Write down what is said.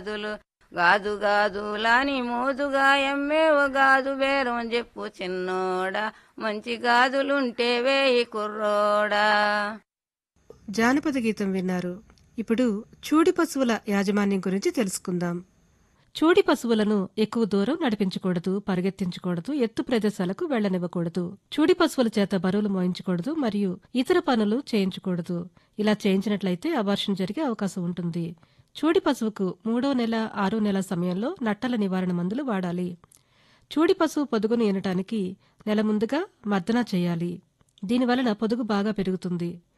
గాజులు గాజు గాజులాని మోజుగా ఎమ్మేవో గాజు బేరం చెప్పు చిన్నోడా మంచి గాజులుంటే వేయి కుర్రోడా జానపద గీతం విన్నారు ఇప్పుడు చూడి పశువుల యాజమాన్యం గురించి తెలుసుకుందాం చూడి పశువులను ఎక్కువ దూరం నడిపించకూడదు పరిగెత్తించకూడదు ఎత్తు ప్రదేశాలకు వెళ్లనివ్వకూడదు చూడి పశువుల చేత బరువులు మోయించకూడదు మరియు ఇతర పనులు చేయించకూడదు ఇలా చేయించినట్లయితే అబార్షన్ జరిగే అవకాశం ఉంటుంది చూడి పశువుకు మూడో నెల ఆరో నెల సమయంలో నట్టల నివారణ మందులు వాడాలి చూడి పశువు పొదుగును ఈనటానికి నెల ముందుగా మర్దన చేయాలి దీనివలన పొదుగు బాగా పెరుగుతుంది